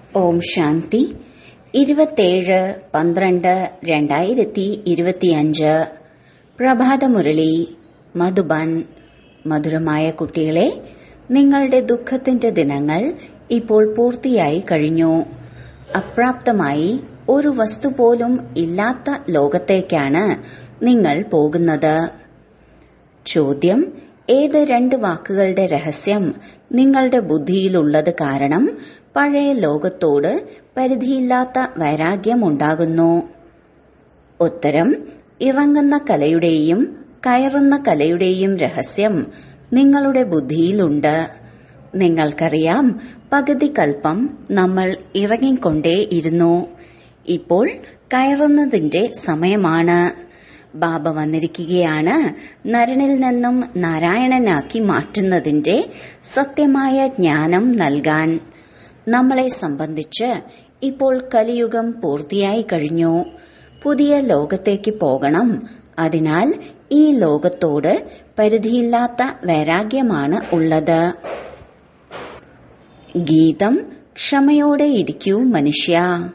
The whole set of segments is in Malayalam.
ഓം ശാന്തി ഇരുപത്തേഴ് പന്ത്രണ്ട് രണ്ടായിരത്തി ഇരുപത്തിയഞ്ച് പ്രഭാതമുരളി മധുബൻ മധുരമായ കുട്ടികളെ നിങ്ങളുടെ ദുഃഖത്തിന്റെ ദിനങ്ങൾ ഇപ്പോൾ പൂർത്തിയായി കഴിഞ്ഞു അപ്രാപ്തമായി ഒരു വസ്തു പോലും ഇല്ലാത്ത ലോകത്തേക്കാണ് നിങ്ങൾ പോകുന്നത് ചോദ്യം ഏത് രണ്ട് വാക്കുകളുടെ രഹസ്യം നിങ്ങളുടെ ബുദ്ധിയിലുള്ളത് കാരണം പഴയ ലോകത്തോട് പരിധിയില്ലാത്ത വൈരാഗ്യം ഉണ്ടാകുന്നു ഉത്തരം ഇറങ്ങുന്ന കലയുടെയും കയറുന്ന കലയുടെയും രഹസ്യം നിങ്ങളുടെ ബുദ്ധിയിലുണ്ട് നിങ്ങൾക്കറിയാം പകുതി കൽപ്പം നമ്മൾ ഇറങ്ങിക്കൊണ്ടേയിരുന്നു ഇപ്പോൾ കയറുന്നതിന്റെ സമയമാണ് ബാബ വന്നിരിക്കുകയാണ് നരനിൽ നിന്നും നാരായണനാക്കി മാറ്റുന്നതിന്റെ സത്യമായ ജ്ഞാനം നൽകാൻ നമ്മളെ സംബന്ധിച്ച് ഇപ്പോൾ കലിയുഗം പൂർത്തിയായി കഴിഞ്ഞു പുതിയ ലോകത്തേക്ക് പോകണം അതിനാൽ ഈ ലോകത്തോട് പരിധിയില്ലാത്ത വൈരാഗ്യമാണ് ഉള്ളത് ഗീതം ക്ഷമയോടെ ഇരിക്കൂ മനുഷ്യ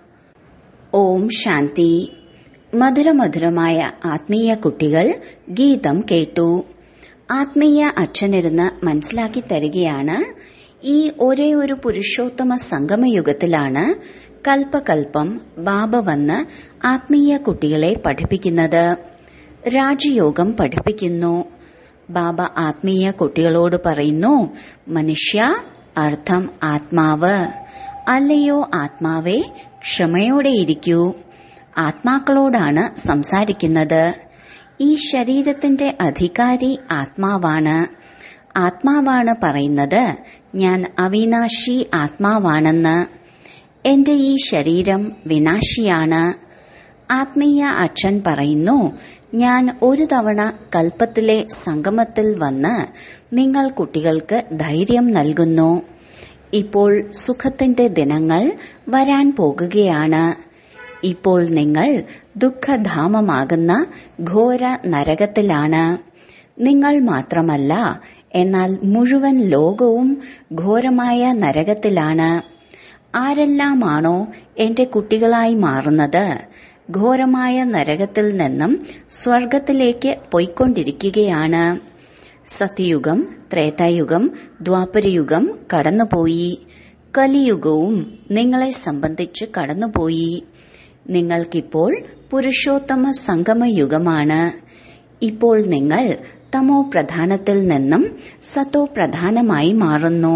ഓം ശാന്തി മധുരമധുരമായ ആത്മീയ കുട്ടികൾ ഗീതം കേട്ടു ആത്മീയ അച്ഛനിരുന്ന് മനസ്സിലാക്കി തരികയാണ് ഈ ഒരേ ഒരു പുരുഷോത്തമ സംഗമയുഗത്തിലാണ് കൽപ്പകൽപ്പം ബാബ വന്ന് ആത്മീയ കുട്ടികളെ പഠിപ്പിക്കുന്നത് രാജയോഗം പഠിപ്പിക്കുന്നു ബാബ ആത്മീയ കുട്ടികളോട് പറയുന്നു മനുഷ്യ അർത്ഥം ആത്മാവ് അല്ലയോ ആത്മാവേ ക്ഷമയോടെ ഇരിക്കൂ ആത്മാക്കളോടാണ് സംസാരിക്കുന്നത് ഈ ശരീരത്തിന്റെ അധികാരി ആത്മാവാണ് ആത്മാവാണ് പറയുന്നത് ഞാൻ അവിനാശി ആത്മാവാണെന്ന് എന്റെ ഈ ശരീരം വിനാശിയാണ് ആത്മീയ അച്ഛൻ പറയുന്നു ഞാൻ ഒരു തവണ കൽപ്പത്തിലെ സംഗമത്തിൽ വന്ന് നിങ്ങൾ കുട്ടികൾക്ക് ധൈര്യം നൽകുന്നു ഇപ്പോൾ സുഖത്തിന്റെ ദിനങ്ങൾ വരാൻ പോകുകയാണ് ഇപ്പോൾ നിങ്ങൾ ദുഃഖധാമമാകുന്ന ഘോര നരകത്തിലാണ് നിങ്ങൾ മാത്രമല്ല എന്നാൽ മുഴുവൻ ലോകവും ഘോരമായ നരകത്തിലാണ് ആരെല്ലാമാണോ എന്റെ കുട്ടികളായി മാറുന്നത് ഘോരമായ നരകത്തിൽ നിന്നും സ്വർഗത്തിലേക്ക് പോയിക്കൊണ്ടിരിക്കുകയാണ് സത്യയുഗം ത്രേതായുഗം ദ്വാപരയുഗം കടന്നുപോയി കലിയുഗവും നിങ്ങളെ സംബന്ധിച്ച് കടന്നുപോയി നിങ്ങൾക്കിപ്പോൾ പുരുഷോത്തമ സംഗമയുഗമാണ് ഇപ്പോൾ നിങ്ങൾ തമോ പ്രധാനത്തിൽ നിന്നും സത്തോ പ്രധാനമായി മാറുന്നു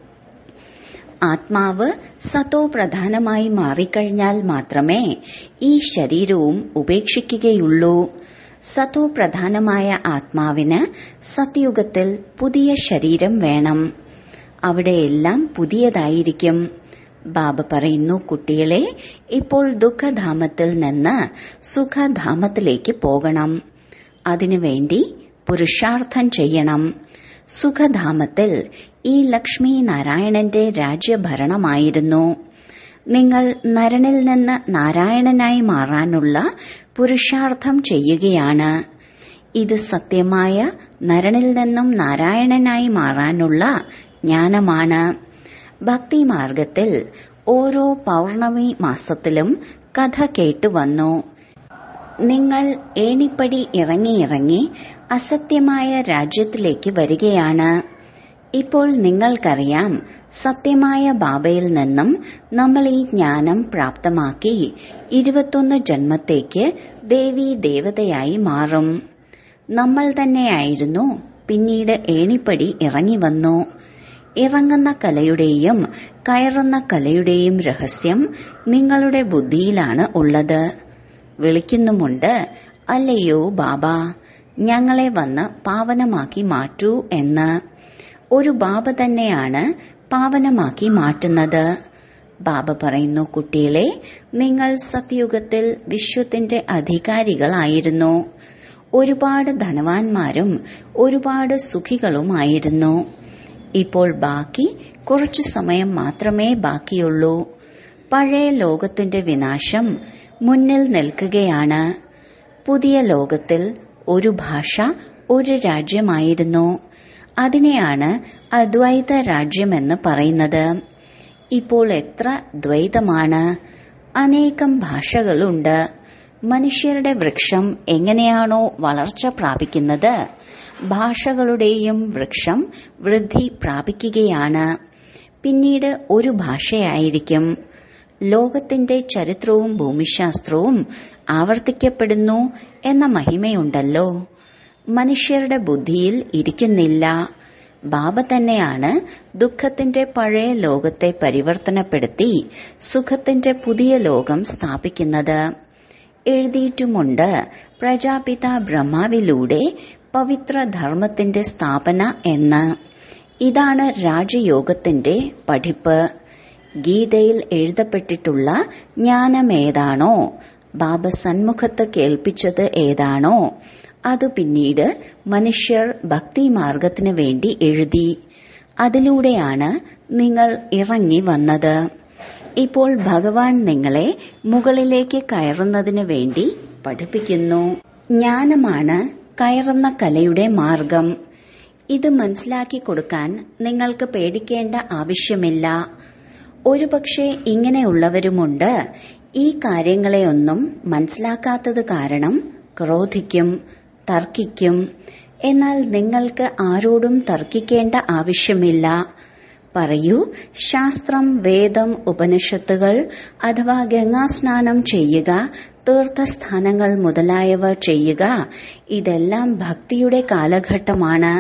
ആത്മാവ് സത്തോ പ്രധാനമായി മാറിക്കഴിഞ്ഞാൽ മാത്രമേ ഈ ശരീരവും ഉപേക്ഷിക്കുകയുള്ളൂ സത്തോ പ്രധാനമായ ആത്മാവിന് സത്യുഗത്തിൽ പുതിയ ശരീരം വേണം അവിടെയെല്ലാം പുതിയതായിരിക്കും ബാബ പറയുന്നു കുട്ടികളെ ഇപ്പോൾ ദുഃഖധാമത്തിൽ നിന്ന് സുഖധാമത്തിലേക്ക് പോകണം അതിനുവേണ്ടി പുരുഷാർത്ഥം ചെയ്യണം സുഖധാമത്തിൽ ഈ ലക്ഷ്മി നാരായണന്റെ രാജ്യഭരണമായിരുന്നു നിങ്ങൾ നരനിൽ നിന്ന് നാരായണനായി മാറാനുള്ള പുരുഷാർത്ഥം ചെയ്യുകയാണ് ഇത് സത്യമായ നരനിൽ നിന്നും നാരായണനായി മാറാനുള്ള ജ്ഞാനമാണ് ഭക്തിമാർഗത്തിൽ ഓരോ പൗർണമി മാസത്തിലും കഥ കേട്ടുവന്നു നിങ്ങൾ ഏണിപ്പടി ഇറങ്ങിയിറങ്ങി അസത്യമായ രാജ്യത്തിലേക്ക് വരികയാണ് ഇപ്പോൾ നിങ്ങൾക്കറിയാം സത്യമായ ബാബയിൽ നിന്നും നമ്മൾ ഈ ജ്ഞാനം പ്രാപ്തമാക്കി ഇരുപത്തൊന്ന് ജന്മത്തേക്ക് ദേവി ദേവതയായി മാറും നമ്മൾ തന്നെയായിരുന്നു പിന്നീട് ഏണിപ്പടി ഇറങ്ങി വന്നു ഇറങ്ങുന്ന കലയുടെയും കയറുന്ന കലയുടെയും രഹസ്യം നിങ്ങളുടെ ബുദ്ധിയിലാണ് ഉള്ളത് വിളിക്കുന്നുമുണ്ട് അല്ലയോ ബാബ ഞങ്ങളെ വന്ന് പാവനമാക്കി മാറ്റൂ എന്ന് ഒരു ബാബ തന്നെയാണ് പാവനമാക്കി മാറ്റുന്നത് ബാബ പറയുന്നു കുട്ടികളെ നിങ്ങൾ സത്യുഗത്തിൽ വിശ്വത്തിന്റെ അധികാരികളായിരുന്നു ഒരുപാട് ധനവാന്മാരും ഒരുപാട് സുഖികളുമായിരുന്നു ഇപ്പോൾ ബാക്കി കുറച്ചു സമയം മാത്രമേ ബാക്കിയുള്ളൂ പഴയ ലോകത്തിന്റെ വിനാശം മുന്നിൽ നിൽക്കുകയാണ് പുതിയ ലോകത്തിൽ ഒരു ഭാഷ ഒരു രാജ്യമായിരുന്നു അതിനെയാണ് അദ്വൈത രാജ്യമെന്ന് പറയുന്നത് ഇപ്പോൾ എത്ര ദ്വൈതമാണ് അനേകം ഭാഷകളുണ്ട് മനുഷ്യരുടെ വൃക്ഷം എങ്ങനെയാണോ വളർച്ച പ്രാപിക്കുന്നത് ഭാഷകളുടെയും വൃക്ഷം വൃദ്ധി പ്രാപിക്കുകയാണ് പിന്നീട് ഒരു ഭാഷയായിരിക്കും ലോകത്തിന്റെ ചരിത്രവും ഭൂമിശാസ്ത്രവും ആവർത്തിക്കപ്പെടുന്നു എന്ന മഹിമയുണ്ടല്ലോ മനുഷ്യരുടെ ബുദ്ധിയിൽ ഇരിക്കുന്നില്ല ബാബ തന്നെയാണ് ദുഃഖത്തിന്റെ പഴയ ലോകത്തെ പരിവർത്തനപ്പെടുത്തി സുഖത്തിന്റെ പുതിയ ലോകം സ്ഥാപിക്കുന്നത് എഴുതിയിട്ടുമുണ്ട് പ്രജാപിത ബ്രഹ്മാവിലൂടെ പവിത്ര ധർമ്മത്തിന്റെ സ്ഥാപന എന്ന് ഇതാണ് രാജയോഗത്തിന്റെ പഠിപ്പ് ഗീതയിൽ എഴുതപ്പെട്ടിട്ടുള്ള ജ്ഞാനമേതാണോ ബാബ സന്മുഖത്ത് കേൾപ്പിച്ചത് ഏതാണോ അത് പിന്നീട് മനുഷ്യർ ഭക്തിമാർഗത്തിനു വേണ്ടി എഴുതി അതിലൂടെയാണ് നിങ്ങൾ ഇറങ്ങി വന്നത് ഇപ്പോൾ ഭഗവാൻ നിങ്ങളെ മുകളിലേക്ക് കയറുന്നതിന് വേണ്ടി പഠിപ്പിക്കുന്നു ജ്ഞാനമാണ് കയറുന്ന കലയുടെ മാർഗം ഇത് മനസ്സിലാക്കി കൊടുക്കാൻ നിങ്ങൾക്ക് പേടിക്കേണ്ട ആവശ്യമില്ല ഒരുപക്ഷെ ഇങ്ങനെയുള്ളവരുമുണ്ട് ഈ കാര്യങ്ങളെയൊന്നും മനസ്സിലാക്കാത്തത് കാരണം ക്രോധിക്കും തർക്കിക്കും എന്നാൽ നിങ്ങൾക്ക് ആരോടും തർക്കിക്കേണ്ട ആവശ്യമില്ല പറയൂ ശാസ്ത്രം വേദം ഉപനിഷത്തുകൾ അഥവാ ഗംഗാസ്നാനം ചെയ്യുക തീർത്ഥസ്ഥാനങ്ങൾ മുതലായവ ചെയ്യുക ഇതെല്ലാം ഭക്തിയുടെ കാലഘട്ടമാണ്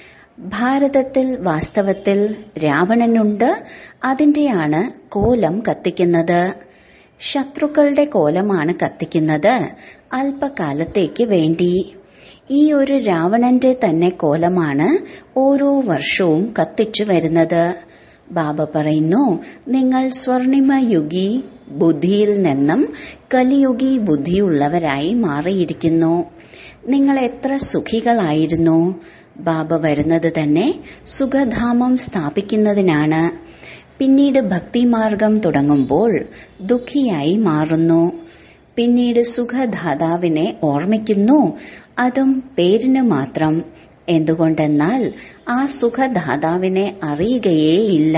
ഭാരതത്തിൽ വാസ്തവത്തിൽ രാവണനുണ്ട് അതിന്റെയാണ് കോലം കത്തിക്കുന്നത് ശത്രുക്കളുടെ കോലമാണ് കത്തിക്കുന്നത് അല്പകാലത്തേക്ക് വേണ്ടി ഈ ഒരു രാവണന്റെ തന്നെ കോലമാണ് ഓരോ വർഷവും കത്തിച്ചു വരുന്നത് ബാബ പറയുന്നു നിങ്ങൾ സ്വർണിമയുഗി ബുദ്ധിയിൽ നിന്നും കലിയുഗി ബുദ്ധിയുള്ളവരായി മാറിയിരിക്കുന്നു നിങ്ങൾ എത്ര സുഖികളായിരുന്നു ബാബ വരുന്നത് തന്നെ സുഖധാമം സ്ഥാപിക്കുന്നതിനാണ് പിന്നീട് ഭക്തിമാർഗം തുടങ്ങുമ്പോൾ ദുഃഖിയായി മാറുന്നു പിന്നീട് സുഖദാതാവിനെ ഓർമ്മിക്കുന്നു അതും പേരിന് മാത്രം എന്തുകൊണ്ടെന്നാൽ ആ സുഖദാതാവിനെ അറിയുകയേയില്ല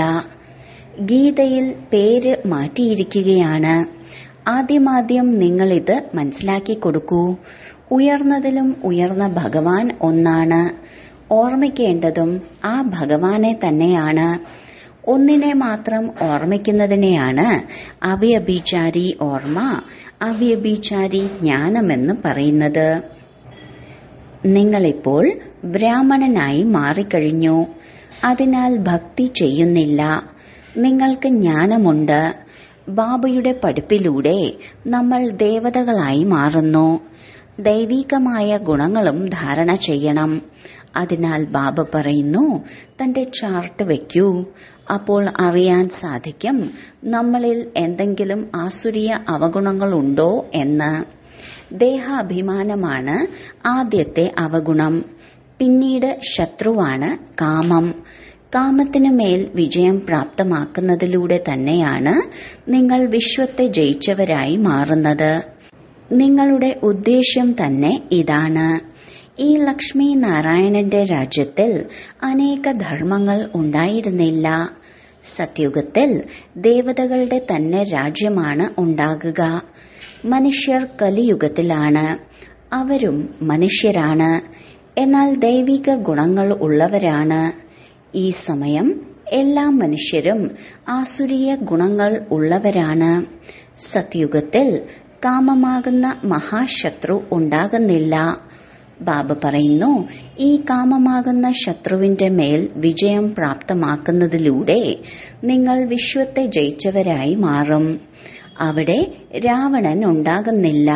ഗീതയിൽ പേര് മാറ്റിയിരിക്കുകയാണ് ആദ്യമാദ്യം നിങ്ങളിത് മനസ്സിലാക്കി കൊടുക്കൂ ഉയർന്നതിലും ഉയർന്ന ഭഗവാൻ ഒന്നാണ് ഓർമ്മിക്കേണ്ടതും ആ ഭഗവാനെ തന്നെയാണ് ഒന്നിനെ മാത്രം ഓർമ്മിക്കുന്നതിനെയാണ് അവ്യഭിചാരി ഓർമ്മ അവ്യഭിചാരി ജ്ഞാനമെന്ന് പറയുന്നത് നിങ്ങളിപ്പോൾ ബ്രാഹ്മണനായി മാറിക്കഴിഞ്ഞു അതിനാൽ ഭക്തി ചെയ്യുന്നില്ല നിങ്ങൾക്ക് ജ്ഞാനമുണ്ട് ബാബയുടെ പഠിപ്പിലൂടെ നമ്മൾ ദേവതകളായി മാറുന്നു ദൈവികമായ ഗുണങ്ങളും ധാരണ ചെയ്യണം അതിനാൽ ബാബ പറയുന്നു തന്റെ ചാർട്ട് വെക്കൂ അപ്പോൾ അറിയാൻ സാധിക്കും നമ്മളിൽ എന്തെങ്കിലും ആസുരീയ അവഗുണങ്ങളുണ്ടോ എന്ന് ദേഹാഭിമാനമാണ് ആദ്യത്തെ അവഗുണം പിന്നീട് ശത്രുവാണ് കാമം കാമത്തിനു മേൽ വിജയം പ്രാപ്തമാക്കുന്നതിലൂടെ തന്നെയാണ് നിങ്ങൾ വിശ്വത്തെ ജയിച്ചവരായി മാറുന്നത് നിങ്ങളുടെ ഉദ്ദേശ്യം തന്നെ ഇതാണ് ഈ ലക്ഷ്മി നാരായണന്റെ രാജ്യത്തിൽ അനേക ധർമ്മങ്ങൾ ഉണ്ടായിരുന്നില്ല സത്യുഗത്തിൽ ദേവതകളുടെ തന്നെ രാജ്യമാണ് ഉണ്ടാകുക മനുഷ്യർ കലിയുഗത്തിലാണ് അവരും മനുഷ്യരാണ് എന്നാൽ ദൈവിക ഗുണങ്ങൾ ഉള്ളവരാണ് ഈ സമയം എല്ലാ മനുഷ്യരും ആസുരീയ ഗുണങ്ങൾ ഉള്ളവരാണ് സത്യുഗത്തിൽ കാമമാകുന്ന മഹാശത്രു ഉണ്ടാകുന്നില്ല ബാബ പറയുന്നു ഈ കാമമാകുന്ന ശത്രുവിന്റെ മേൽ വിജയം പ്രാപ്തമാക്കുന്നതിലൂടെ നിങ്ങൾ വിശ്വത്തെ ജയിച്ചവരായി മാറും അവിടെ രാവണൻ ഉണ്ടാകുന്നില്ല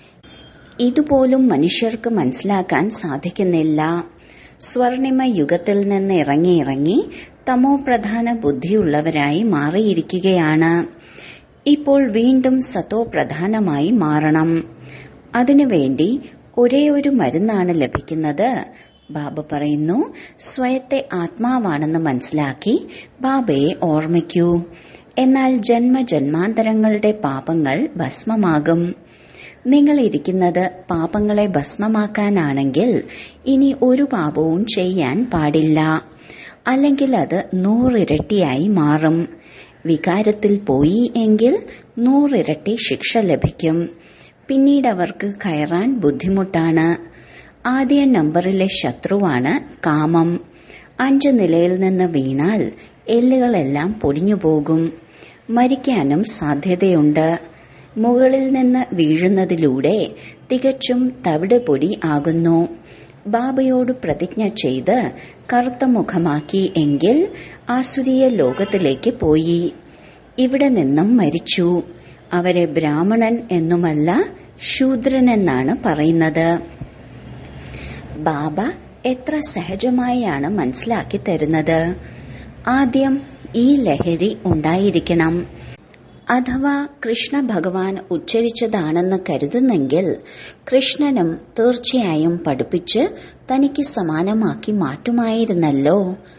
ഇതുപോലും മനുഷ്യർക്ക് മനസ്സിലാക്കാൻ സാധിക്കുന്നില്ല സ്വർണിമ യുഗത്തിൽ നിന്ന് ഇറങ്ങി ഇറങ്ങി തമോ പ്രധാന ബുദ്ധിയുള്ളവരായി മാറിയിരിക്കുകയാണ് ഇപ്പോൾ വീണ്ടും സത്തോ പ്രധാനമായി മാറണം അതിനുവേണ്ടി ഒരേ ഒരു മരുന്നാണ് ലഭിക്കുന്നത് ബാബ പറയുന്നു സ്വയത്തെ ആത്മാവാണെന്ന് മനസ്സിലാക്കി ബാബയെ ഓർമ്മിക്കൂ എന്നാൽ ജന്മജന്മാന്തരങ്ങളുടെ പാപങ്ങൾ ഭസ്മമാകും നിങ്ങൾ ഇരിക്കുന്നത് പാപങ്ങളെ ഭസ്മമാക്കാനാണെങ്കിൽ ഇനി ഒരു പാപവും ചെയ്യാൻ പാടില്ല അല്ലെങ്കിൽ അത് നൂറിരട്ടിയായി മാറും വികാരത്തിൽ പോയി എങ്കിൽ നൂറിരട്ടി ശിക്ഷ ലഭിക്കും പിന്നീട് അവർക്ക് കയറാൻ ബുദ്ധിമുട്ടാണ് ആദ്യ നമ്പറിലെ ശത്രുവാണ് കാമം അഞ്ച് നിലയിൽ നിന്ന് വീണാൽ എല്ലുകളെല്ലാം പൊടിഞ്ഞു പോകും മരിക്കാനും സാധ്യതയുണ്ട് മുകളിൽ നിന്ന് വീഴുന്നതിലൂടെ തികച്ചും തവിട് പൊടി ആകുന്നു ബാബയോട് പ്രതിജ്ഞ ചെയ്ത് കറുത്ത മുഖമാക്കി എങ്കിൽ ആസുരീയ ലോകത്തിലേക്ക് പോയി ഇവിടെ നിന്നും മരിച്ചു അവരെ ബ്രാഹ്മണൻ എന്നുമല്ല ശൂദ്രനെന്നാണ് പറയുന്നത് ബാബ എത്ര സഹജമായാണ് മനസ്സിലാക്കി തരുന്നത് ആദ്യം ഈ ലഹരി ഉണ്ടായിരിക്കണം അഥവാ കൃഷ്ണ ഭഗവാൻ ഉച്ചരിച്ചതാണെന്ന് കരുതുന്നെങ്കിൽ കൃഷ്ണനും തീർച്ചയായും പഠിപ്പിച്ച് തനിക്ക് സമാനമാക്കി മാറ്റുമായിരുന്നല്ലോ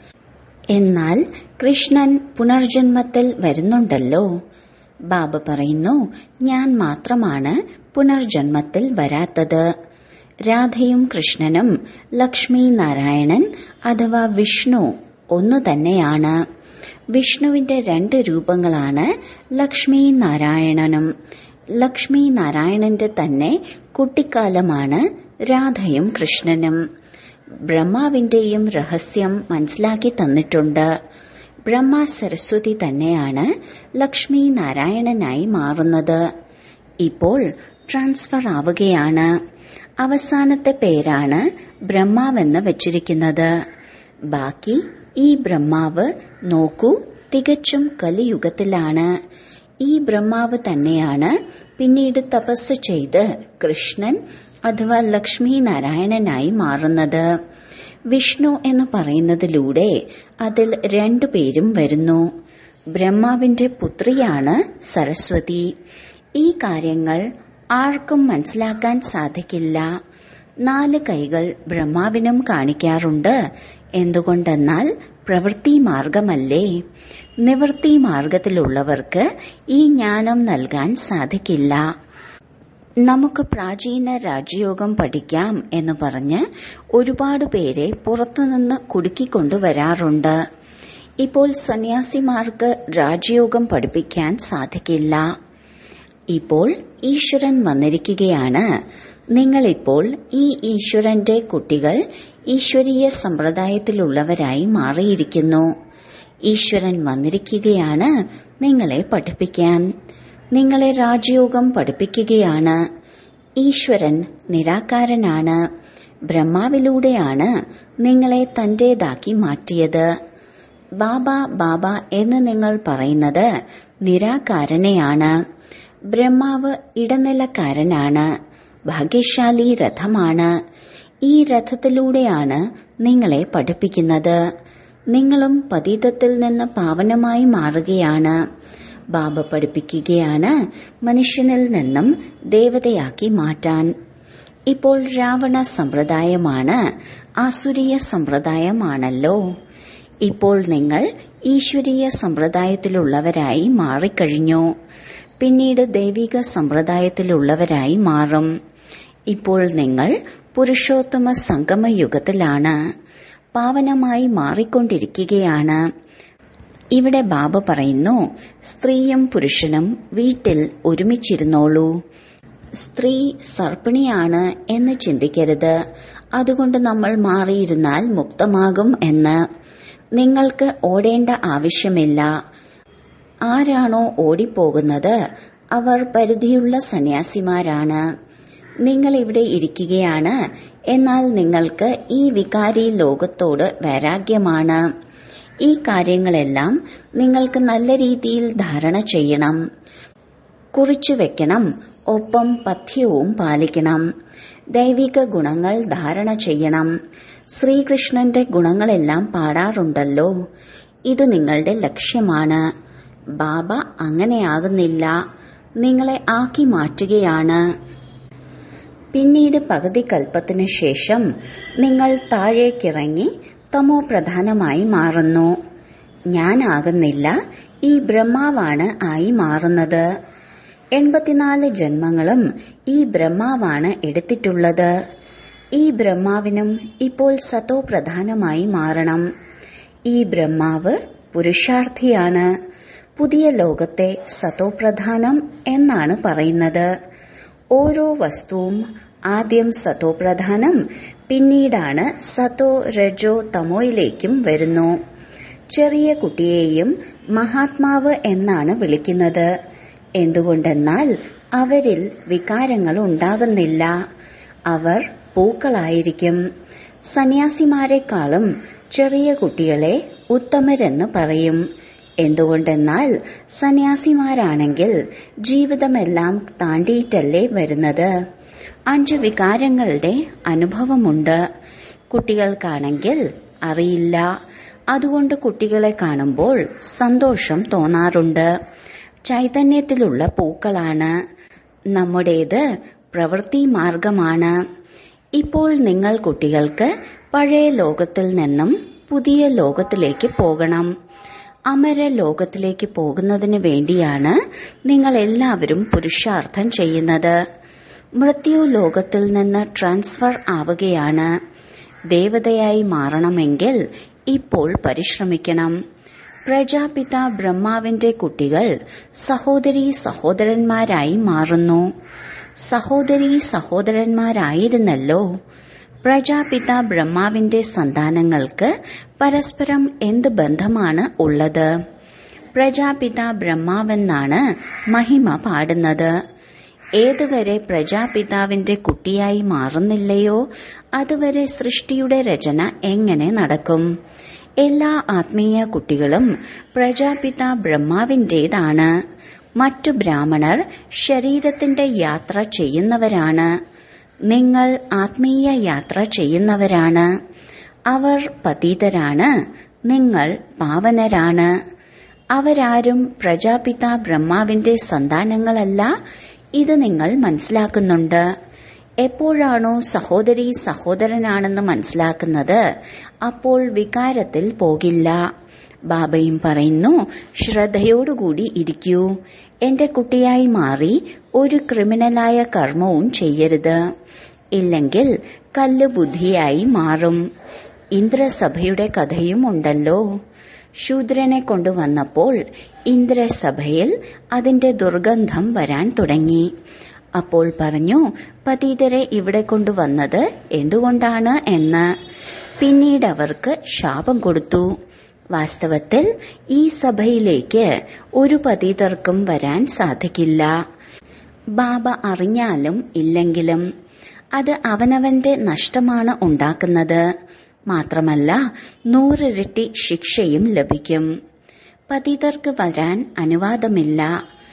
എന്നാൽ കൃഷ്ണൻ പുനർജന്മത്തിൽ വരുന്നുണ്ടല്ലോ ബാബ പറയുന്നു ഞാൻ മാത്രമാണ് പുനർജന്മത്തിൽ വരാത്തത് രാധയും കൃഷ്ണനും ലക്ഷ്മി നാരായണൻ അഥവാ വിഷ്ണു ഒന്നു തന്നെയാണ് വിഷ്ണുവിന്റെ രണ്ട് രൂപങ്ങളാണ് ലക്ഷ്മി നാരായണനും ലക്ഷ്മി നാരായണന്റെ തന്നെ കുട്ടിക്കാലമാണ് രാധയും കൃഷ്ണനും ബ്രഹ്മാവിന്റെയും രഹസ്യം മനസ്സിലാക്കി തന്നിട്ടുണ്ട് ബ്രഹ്മ സരസ്വതി തന്നെയാണ് ലക്ഷ്മി നാരായണനായി മാറുന്നത് ഇപ്പോൾ ട്രാൻസ്ഫർ ആവുകയാണ് അവസാനത്തെ പേരാണ് ബ്രഹ്മാവെന്ന് വച്ചിരിക്കുന്നത് ബാക്കി ഈ ബ്രഹ്മാവ് നോക്കൂ തികച്ചും കലിയുഗത്തിലാണ് ഈ ബ്രഹ്മാവ് തന്നെയാണ് പിന്നീട് തപസ് ചെയ്ത് കൃഷ്ണൻ അഥവാ ലക്ഷ്മി നാരായണനായി മാറുന്നത് വിഷ്ണു എന്ന് പറയുന്നതിലൂടെ അതിൽ രണ്ടു പേരും വരുന്നു ബ്രഹ്മാവിന്റെ പുത്രിയാണ് സരസ്വതി ഈ കാര്യങ്ങൾ ആർക്കും മനസ്സിലാക്കാൻ സാധിക്കില്ല നാല് കൈകൾ ബ്രഹ്മാവിനും കാണിക്കാറുണ്ട് എന്തുകൊണ്ടെന്നാൽ പ്രവൃത്തി മാർഗമല്ലേ നിവൃത്തി മാർഗത്തിലുള്ളവർക്ക് ഈ ജ്ഞാനം നൽകാൻ സാധിക്കില്ല നമുക്ക് പ്രാചീന രാജയോഗം പഠിക്കാം എന്ന് പറഞ്ഞ് ഒരുപാട് പേരെ പുറത്തുനിന്ന് കുടുക്കിക്കൊണ്ടുവരാറുണ്ട് ഇപ്പോൾ സന്യാസിമാർക്ക് രാജയോഗം പഠിപ്പിക്കാൻ സാധിക്കില്ല ഇപ്പോൾ ഈശ്വരൻ വന്നിരിക്കുകയാണ് നിങ്ങളിപ്പോൾ ഈ ഈശ്വരന്റെ കുട്ടികൾ ഈശ്വരീയ സമ്പ്രദായത്തിലുള്ളവരായി മാറിയിരിക്കുന്നു ഈശ്വരൻ വന്നിരിക്കുകയാണ് നിങ്ങളെ പഠിപ്പിക്കാൻ നിങ്ങളെ രാജയോഗം പഠിപ്പിക്കുകയാണ് ഈശ്വരൻ നിരാകാരനാണ് ബ്രഹ്മാവിലൂടെയാണ് നിങ്ങളെ തന്റേതാക്കി മാറ്റിയത് ബാബ ബാബ എന്ന് നിങ്ങൾ പറയുന്നത് നിരാകാരനെയാണ് ബ്രഹ്മാവ് ഇടനിലക്കാരനാണ് ഭാഗ്യശാലി രഥമാണ് ഈ രഥത്തിലൂടെയാണ് നിങ്ങളെ പഠിപ്പിക്കുന്നത് നിങ്ങളും പതീതത്തിൽ നിന്ന് പാവനമായി മാറുകയാണ് ബാബ പഠിപ്പിക്കുകയാണ് മനുഷ്യനിൽ നിന്നും ദേവതയാക്കി മാറ്റാൻ ഇപ്പോൾ രാവണ സമ്പ്രദായമാണ് ആസുരീയ സമ്പ്രദായമാണല്ലോ ഇപ്പോൾ നിങ്ങൾ ഈശ്വരീയ സമ്പ്രദായത്തിലുള്ളവരായി മാറിക്കഴിഞ്ഞു പിന്നീട് ദൈവിക സമ്പ്രദായത്തിലുള്ളവരായി മാറും ഇപ്പോൾ നിങ്ങൾ പുരുഷോത്തമ സംഗമയുഗത്തിലാണ് പാവനമായി മാറിക്കൊണ്ടിരിക്കുകയാണ് ഇവിടെ ബാബ പറയുന്നു സ്ത്രീയും പുരുഷനും വീട്ടിൽ ഒരുമിച്ചിരുന്നോളൂ സ്ത്രീ സർപ്പിണിയാണ് എന്ന് ചിന്തിക്കരുത് അതുകൊണ്ട് നമ്മൾ മാറിയിരുന്നാൽ മുക്തമാകും എന്ന് നിങ്ങൾക്ക് ഓടേണ്ട ആവശ്യമില്ല ആരാണോ ഓടിപ്പോകുന്നത് അവർ പരിധിയുള്ള സന്യാസിമാരാണ് നിങ്ങൾ ഇവിടെ ഇരിക്കുകയാണ് എന്നാൽ നിങ്ങൾക്ക് ഈ വികാരി ലോകത്തോട് വൈരാഗ്യമാണ് ഈ കാര്യങ്ങളെല്ലാം നിങ്ങൾക്ക് നല്ല രീതിയിൽ ധാരണ ചെയ്യണം കുറിച്ചു വെക്കണം ഒപ്പം പഥ്യവും പാലിക്കണം ദൈവിക ഗുണങ്ങൾ ധാരണ ചെയ്യണം ശ്രീകൃഷ്ണന്റെ ഗുണങ്ങളെല്ലാം പാടാറുണ്ടല്ലോ ഇത് നിങ്ങളുടെ ലക്ഷ്യമാണ് ബാബ അങ്ങനെയാകുന്നില്ല നിങ്ങളെ ആക്കി മാറ്റുകയാണ് പിന്നീട് പകുതി കൽപ്പത്തിനു ശേഷം നിങ്ങൾ താഴേക്കിറങ്ങി തമോ പ്രധാനമായി മാറുന്നു ഞാനാകുന്നില്ല ഈ ബ്രഹ്മാവാണ് ആയി മാറുന്നത് എൺപത്തിനാല് ജന്മങ്ങളും ഈ ബ്രഹ്മാവാണ് എടുത്തിട്ടുള്ളത് ഈ ബ്രഹ്മാവിനും ഇപ്പോൾ സതോ പ്രധാനമായി മാറണം ഈ ബ്രഹ്മാവ് പുരുഷാർത്ഥിയാണ് പുതിയ ലോകത്തെ സതോപ്രധാനം എന്നാണ് പറയുന്നത് ഓരോ വസ്തുവും ആദ്യം സതോപ്രധാനം പിന്നീടാണ് സതോ രജോ തമോയിലേക്കും വരുന്നു ചെറിയ കുട്ടിയെയും മഹാത്മാവ് എന്നാണ് വിളിക്കുന്നത് എന്തുകൊണ്ടെന്നാൽ അവരിൽ വികാരങ്ങൾ ഉണ്ടാകുന്നില്ല അവർ പൂക്കളായിരിക്കും സന്യാസിമാരെക്കാളും ചെറിയ കുട്ടികളെ ഉത്തമരെന്ന് പറയും എന്തുകൊണ്ടെന്നാൽ സന്യാസിമാരാണെങ്കിൽ ജീവിതമെല്ലാം താണ്ടിയിട്ടല്ലേ വരുന്നത് അഞ്ച് വികാരങ്ങളുടെ അനുഭവമുണ്ട് കുട്ടികൾക്കാണെങ്കിൽ അറിയില്ല അതുകൊണ്ട് കുട്ടികളെ കാണുമ്പോൾ സന്തോഷം തോന്നാറുണ്ട് ചൈതന്യത്തിലുള്ള പൂക്കളാണ് നമ്മുടേത് പ്രവൃത്തി മാർഗമാണ് ഇപ്പോൾ നിങ്ങൾ കുട്ടികൾക്ക് പഴയ ലോകത്തിൽ നിന്നും പുതിയ ലോകത്തിലേക്ക് പോകണം അമര ലോകത്തിലേക്ക് പോകുന്നതിന് വേണ്ടിയാണ് നിങ്ങൾ എല്ലാവരും പുരുഷാർത്ഥം ചെയ്യുന്നത് മൃത്യു ലോകത്തിൽ നിന്ന് ട്രാൻസ്ഫർ ആവുകയാണ് ദേവതയായി മാറണമെങ്കിൽ ഇപ്പോൾ പരിശ്രമിക്കണം പ്രജാപിത ബ്രഹ്മാവിന്റെ കുട്ടികൾ സഹോദരി സഹോദരന്മാരായി മാറുന്നു സഹോദരി സഹോദരന്മാരായിരുന്നല്ലോ പ്രജാപിത ബ്രഹ്മാവിന്റെ സന്താനങ്ങൾക്ക് പരസ്പരം എന്ത് ബന്ധമാണ് ഉള്ളത് പ്രജാപിത ബ്രഹ്മാവെന്നാണ് മഹിമ പാടുന്നത് ഏതുവരെ പ്രജാപിതാവിന്റെ കുട്ടിയായി മാറുന്നില്ലയോ അതുവരെ സൃഷ്ടിയുടെ രചന എങ്ങനെ നടക്കും എല്ലാ ആത്മീയ കുട്ടികളും പ്രജാപിത ബ്രഹ്മാവിന്റേതാണ് മറ്റു ബ്രാഹ്മണർ ശരീരത്തിന്റെ യാത്ര ചെയ്യുന്നവരാണ് നിങ്ങൾ ആത്മീയ യാത്ര ചെയ്യുന്നവരാണ് അവർ പതീതരാണ് നിങ്ങൾ പാവനരാണ് അവരാരും പ്രജാപിത ബ്രഹ്മാവിന്റെ സന്താനങ്ങളല്ല ഇത് നിങ്ങൾ മനസ്സിലാക്കുന്നുണ്ട് എപ്പോഴാണോ സഹോദരി സഹോദരനാണെന്ന് മനസ്സിലാക്കുന്നത് അപ്പോൾ വികാരത്തിൽ പോകില്ല ബാബയും പറയുന്നു ശ്രദ്ധയോടുകൂടി ഇരിക്കൂ എന്റെ കുട്ടിയായി മാറി ഒരു ക്രിമിനലായ കർമ്മവും ചെയ്യരുത് ഇല്ലെങ്കിൽ കല്ല് ബുദ്ധിയായി മാറും ഇന്ദ്രസഭയുടെ കഥയും ഉണ്ടല്ലോ ശൂദ്രനെ കൊണ്ടുവന്നപ്പോൾ ഇന്ദ്രസഭയിൽ അതിന്റെ ദുർഗന്ധം വരാൻ തുടങ്ങി അപ്പോൾ പറഞ്ഞു പതീതരെ ഇവിടെ കൊണ്ടുവന്നത് എന്തുകൊണ്ടാണ് എന്ന് പിന്നീട് അവർക്ക് ശാപം കൊടുത്തു വാസ്തവത്തിൽ ഈ സഭയിലേക്ക് ഒരു പതീതർക്കും വരാൻ സാധിക്കില്ല ബാബ അറിഞ്ഞാലും ഇല്ലെങ്കിലും അത് അവനവന്റെ നഷ്ടമാണ് ഉണ്ടാക്കുന്നത് മാത്രമല്ല നൂറിരട്ടി ശിക്ഷയും ലഭിക്കും പതിതർക്ക് വരാൻ അനുവാദമില്ല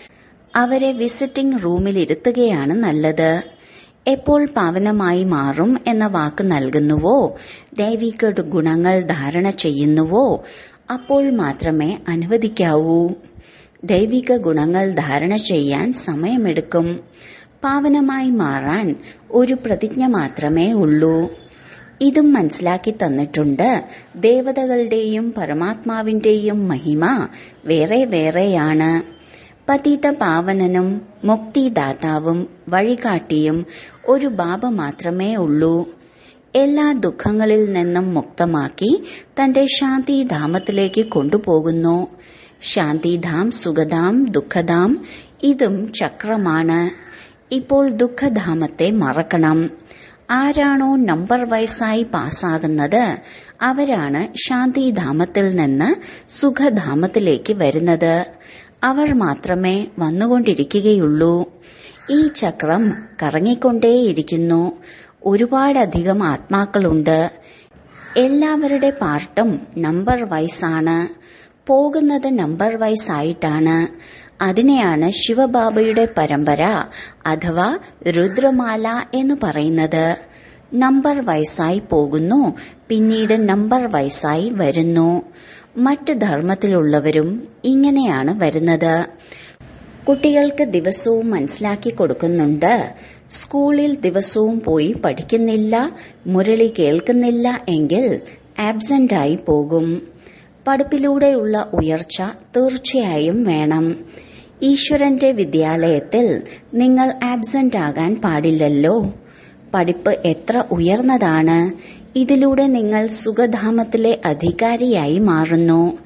അവരെ വിസിറ്റിംഗ് റൂമിലിരുത്തുകയാണ് നല്ലത് എപ്പോൾ പാവനമായി മാറും എന്ന വാക്ക് നൽകുന്നുവോ ദൈവിക ഗുണങ്ങൾ ധാരണ ചെയ്യുന്നുവോ അപ്പോൾ മാത്രമേ അനുവദിക്കാവൂ ദൈവിക ഗുണങ്ങൾ ധാരണ ചെയ്യാൻ സമയമെടുക്കും പാവനമായി മാറാൻ ഒരു പ്രതിജ്ഞ മാത്രമേ ഉള്ളൂ ഇതും മനസ്സിലാക്കി തന്നിട്ടുണ്ട് ദേവതകളുടെയും പരമാത്മാവിന്റെയും മഹിമ വേറെ വേറെയാണ് പതിത പാവനനും മുക്തിദാതാവും വഴികാട്ടിയും ഒരു ബാബ മാത്രമേ ഉള്ളൂ എല്ലാ ദുഃഖങ്ങളിൽ നിന്നും മുക്തമാക്കി തന്റെ ശാന്തിധാമത്തിലേക്ക് കൊണ്ടുപോകുന്നു ശാന്തിധാം സുഖധാം ദുഃഖധാം ഇതും ചക്രമാണ് ഇപ്പോൾ ദുഃഖധാമത്തെ മറക്കണം ആരാണോ നമ്പർ വയസ്സായി പാസ്സാകുന്നത് അവരാണ് ശാന്തിധാമത്തിൽ നിന്ന് സുഖധാമത്തിലേക്ക് വരുന്നത് അവർ മാത്രമേ വന്നുകൊണ്ടിരിക്കുകയുള്ളൂ ഈ ചക്രം കറങ്ങിക്കൊണ്ടേയിരിക്കുന്നു ഒരുപാടധികം ആത്മാക്കളുണ്ട് എല്ലാവരുടെ പാർട്ടും നമ്പർ വൈസാണ് പോകുന്നത് നമ്പർ വൈസ് ആയിട്ടാണ് അതിനെയാണ് ശിവബാബയുടെ പരമ്പര അഥവാ രുദ്രമാല എന്ന് പറയുന്നത് നമ്പർ വയസ്സായി പോകുന്നു പിന്നീട് നമ്പർ വയസ്സായി വരുന്നു മറ്റ് ധർമ്മത്തിലുള്ളവരും ഇങ്ങനെയാണ് വരുന്നത് കുട്ടികൾക്ക് ദിവസവും മനസ്സിലാക്കി കൊടുക്കുന്നുണ്ട് സ്കൂളിൽ ദിവസവും പോയി പഠിക്കുന്നില്ല മുരളി കേൾക്കുന്നില്ല എങ്കിൽ ആബ്സെന്റായി പോകും പഠിപ്പിലൂടെയുള്ള ഉയർച്ച തീർച്ചയായും വേണം ഈശ്വരന്റെ വിദ്യാലയത്തിൽ നിങ്ങൾ ആബ്സെന്റ് ആകാൻ പാടില്ലല്ലോ പഠിപ്പ് എത്ര ഉയർന്നതാണ് ഇതിലൂടെ നിങ്ങൾ സുഖധാമത്തിലെ അധികാരിയായി മാറുന്നു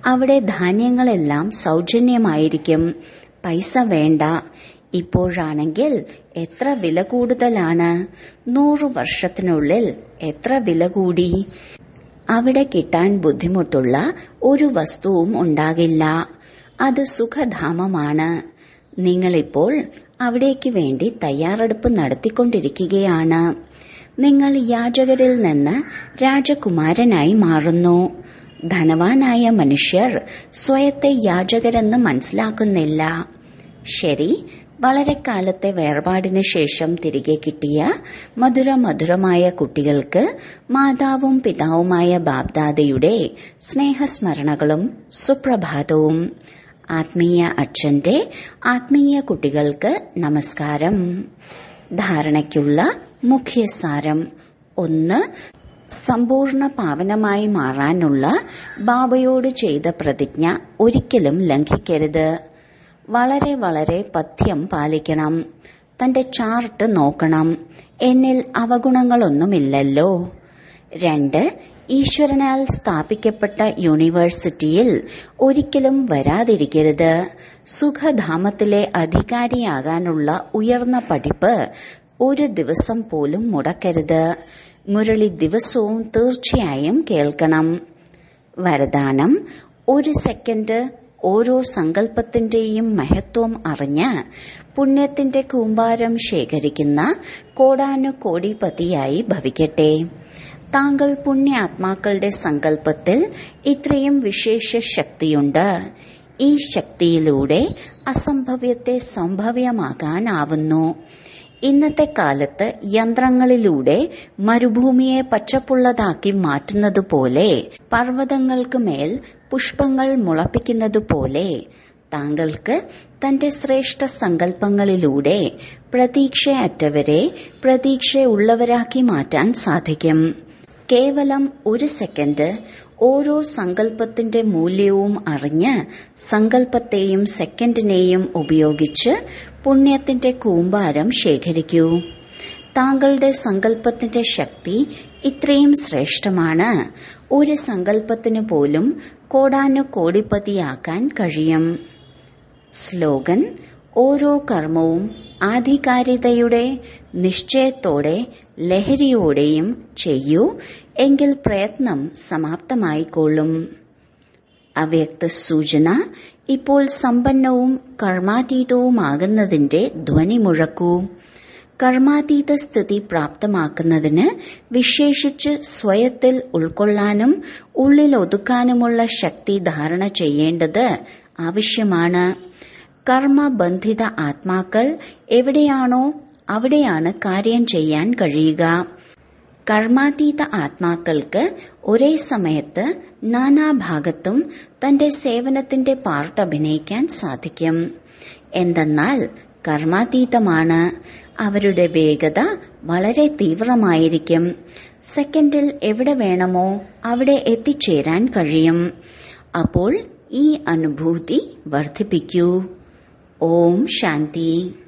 അവിടെ ധാന്യങ്ങളെല്ലാം സൗജന്യമായിരിക്കും പൈസ വേണ്ട ഇപ്പോഴാണെങ്കിൽ എത്ര വില കൂടുതലാണ് നൂറു വർഷത്തിനുള്ളിൽ എത്ര വില കൂടി അവിടെ കിട്ടാൻ ബുദ്ധിമുട്ടുള്ള ഒരു വസ്തുവും ഉണ്ടാകില്ല അത് സുഖധാമമാണ് നിങ്ങളിപ്പോൾ അവിടേക്ക് വേണ്ടി തയ്യാറെടുപ്പ് നടത്തിക്കൊണ്ടിരിക്കുകയാണ് നിങ്ങൾ യാചകരിൽ നിന്ന് രാജകുമാരനായി മാറുന്നു ധനവാനായ മനുഷ്യർ സ്വയത്തെ യാചകരെന്ന് മനസ്സിലാക്കുന്നില്ല ശരി വളരെ കാലത്തെ വേർപാടിന് ശേഷം തിരികെ കിട്ടിയ മധുര മധുരമായ കുട്ടികൾക്ക് മാതാവും പിതാവുമായ ബാബ്ദാദയുടെ സ്നേഹസ്മരണകളും സുപ്രഭാതവും ആത്മീയ അച്ഛന്റെ ആത്മീയ കുട്ടികൾക്ക് നമസ്കാരം ധാരണയ്ക്കുള്ള മുഖ്യസാരം ഒന്ന് സമ്പൂർണ്ണ പാവനമായി മാറാനുള്ള ബാബയോട് ചെയ്ത പ്രതിജ്ഞ ഒരിക്കലും ലംഘിക്കരുത് വളരെ വളരെ പഥ്യം പാലിക്കണം തന്റെ ചാർട്ട് നോക്കണം എന്നിൽ അവഗുണങ്ങളൊന്നുമില്ലല്ലോ രണ്ട് ഈശ്വരനാൽ സ്ഥാപിക്കപ്പെട്ട യൂണിവേഴ്സിറ്റിയിൽ ഒരിക്കലും വരാതിരിക്കരുത് സുഖധാമത്തിലെ അധികാരിയാകാനുള്ള ഉയർന്ന പഠിപ്പ് ഒരു ദിവസം പോലും മുടക്കരുത് മുരളി ദിവസവും തീർച്ചയായും കേൾക്കണം വരദാനം ഒരു സെക്കൻഡ് ഓരോ സങ്കല്പത്തിന്റെയും മഹത്വം അറിഞ്ഞ് പുണ്യത്തിന്റെ കൂമ്പാരം ശേഖരിക്കുന്ന കോടാനുകോടിപതിയായി ഭവിക്കട്ടെ താങ്കൾ പുണ്യാത്മാക്കളുടെ സങ്കല്പത്തിൽ ഇത്രയും വിശേഷ ശക്തിയുണ്ട് ഈ ശക്തിയിലൂടെ അസംഭവ്യത്തെ സംഭവ്യമാകാനാവുന്നു ഇന്നത്തെ കാലത്ത് യന്ത്രങ്ങളിലൂടെ മരുഭൂമിയെ പച്ചപ്പുള്ളതാക്കി മാറ്റുന്നതുപോലെ പർവ്വതങ്ങൾക്ക് മേൽ പുഷ്പങ്ങൾ മുളപ്പിക്കുന്നതുപോലെ താങ്കൾക്ക് തന്റെ ശ്രേഷ്ഠ സങ്കല്പങ്ങളിലൂടെ പ്രതീക്ഷയറ്റവരെ പ്രതീക്ഷയുള്ളവരാക്കി മാറ്റാൻ സാധിക്കും കേവലം ഒരു സെക്കൻഡ് ഓരോ സങ്കല്പത്തിന്റെ മൂല്യവും അറിഞ്ഞ് സങ്കല്പത്തെയും സെക്കൻഡിനെയും ഉപയോഗിച്ച് പുണ്യത്തിന്റെ കൂമ്പാരം ശേഖരിക്കൂ താങ്കളുടെ സങ്കല്പത്തിന്റെ ശക്തി ഇത്രയും ശ്രേഷ്ഠമാണ് ഒരു സങ്കല്പത്തിനു പോലും കോടാനു കോടിപ്പതിയാക്കാൻ കഴിയും സ്ലോഗൻ ഓരോ കർമ്മവും ആധികാരികതയുടെ നിശ്ചയത്തോടെ ലഹരിയോടെയും ചെയ്യൂ എങ്കിൽ പ്രയത്നം സമാപ്തമായിക്കൊള്ളും അവ്യക്ത സൂചന ഇപ്പോൾ സമ്പന്നവും കർമാതീതവുമാകുന്നതിന്റെ ധ്വനി മുഴക്കൂ കർമാതീത സ്ഥിതി പ്രാപ്തമാക്കുന്നതിന് വിശേഷിച്ച് സ്വയത്തിൽ ഉൾക്കൊള്ളാനും ഉള്ളിൽ ഒതുക്കാനുമുള്ള ശക്തി ധാരണ ചെയ്യേണ്ടത് ആവശ്യമാണ് കർമ്മബന്ധിത ആത്മാക്കൾ എവിടെയാണോ അവിടെയാണ് കാര്യം ചെയ്യാൻ കഴിയുക കർമാതീത ആത്മാക്കൾക്ക് ഒരേ സമയത്ത് നാനാഭാഗത്തും തന്റെ സേവനത്തിന്റെ പാർട്ട് അഭിനയിക്കാൻ സാധിക്കും എന്തെന്നാൽ കർമാതീതമാണ് അവരുടെ വേഗത വളരെ തീവ്രമായിരിക്കും സെക്കൻഡിൽ എവിടെ വേണമോ അവിടെ എത്തിച്ചേരാൻ കഴിയും അപ്പോൾ ഈ അനുഭൂതി വർദ്ധിപ്പിക്കൂ ഓം ശാന്തി